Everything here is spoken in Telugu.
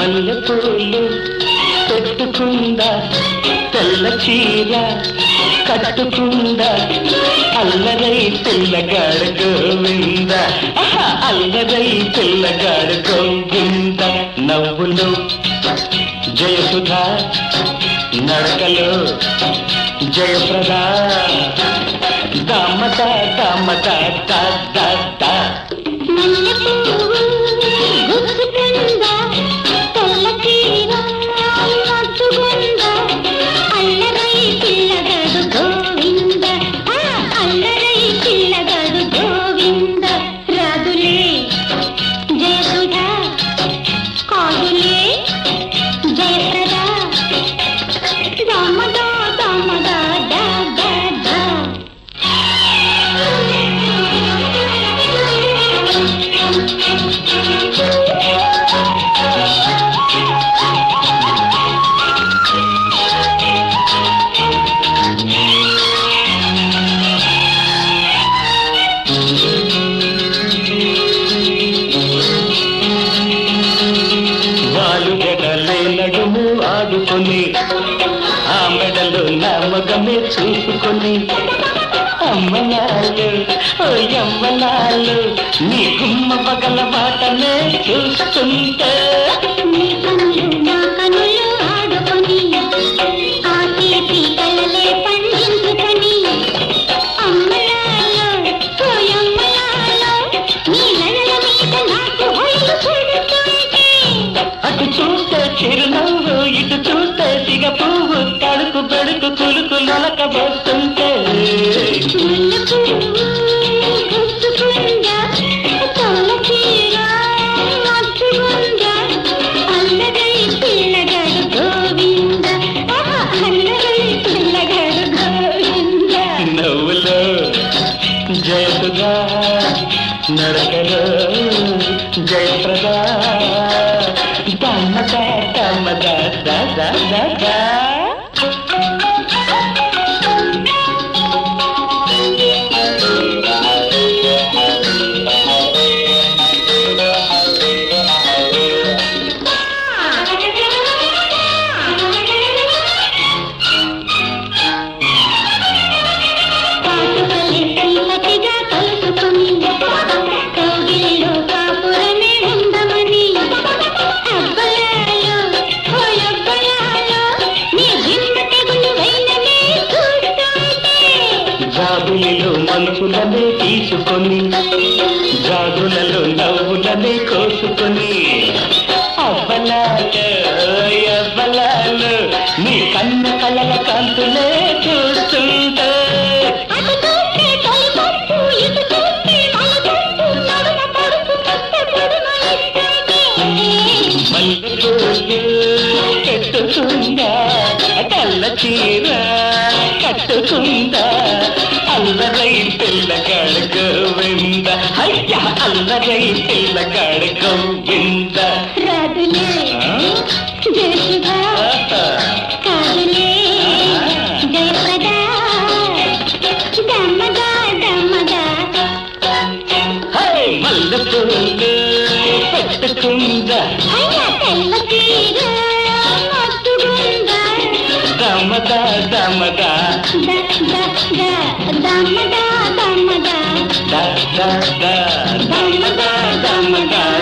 మల్లెపూలు పెట్టుకుందా తెల్ల చీర కట్టుకుందా అల్లరై పిల్లగాడు గోవింద ఆహా, అల్లరై పిల్లగాడు గోవింద నవ్వులు జయసుధా నడకలు జయప్రద దామద దామద దా దా దా మల్లెపూవు గుచ్చుకుందా, తెల్ల చీర కట్టుకుందా, అల్లరై పిల్లగాడు గోవింద, ఆ, అల్లరై పిల్లగాడు గోవింద. రాదులే జయసుధ, కాదులే జయప్రద, దామద దామద దా దా దా. వాళ్ళు జడలే నడుము ఆడుకొని ఆ మెడలు నా మగమే చూసుకొని అమ్మలాలు ఓ అమ్మలాలు నీ గుమ్మ పగల బాటనే చూస్తుంటే నీ కనులు నా కనులు ఆడుకొని ఆ తీపి కలలే పండించుకొని అమ్మలాలో ఓయమ్మలాలో నీ నడల మీద నాకు హొయలు పుడుతుంటే అటు చూస్తే చిరునవ్వు ఇటు చూస్తే సిగ పువ్వు తడుకు బెడుకు కులుకు నొలక వస్తుంటే ముళ్ళు పువ్వు గుచ్చుకుందా, తొల్ల చీర నచ్చుకుందా, అల్లరై పిల్లగాడు గోవింద, ఆహా, అల్లరై పిల్లగాడు గోవింద. నవ్వులో జయసుగా నడకలో జయప్రద దమ్మద దమ్మద ద ద ద ద. కాటుకలే శ్రీమతిగా కలుసుకొని కౌగిలిలో కాపురమే ఉండమని అబ్బలాలో ఓ అబ్బలాలో నీ జిమ్మ తెగులు వైనమే చూస్తుంటే జాబులిలో మంచులనే తీసుకొని జాదులలో నవ్వులనే కోసుకొని అవ్వలాలు అవ్వలాలు నీ కన్న కళ్ళల కాంతులే చూస్తుంటే అటు చూస్తే తొలిపొట్టు, ఇటు చూస్తే మలపొట్టు, నడుమ పడుపు కొత్త పొడుమలిస్తుంటే. మల్లెపూలు పెట్టుకుందా తెల్ల చీర కట్టుకుందా అల్లరై పిల్లగాడు గోవింద అయ్యా అల్లరై పిల్లగాడు గోవింద రాదులే జయసుధా కాదులే జయప్రద దమ్మదా దమ్మదా హై మల్లెపూలు పెట్టుకుందా అయ్యా తెల్ల చీర మత్తుగుందా దమదా దమదా ద ద ద దమ్మదా దమ్మదా ద ద ద దమ్మదా దమ్మదా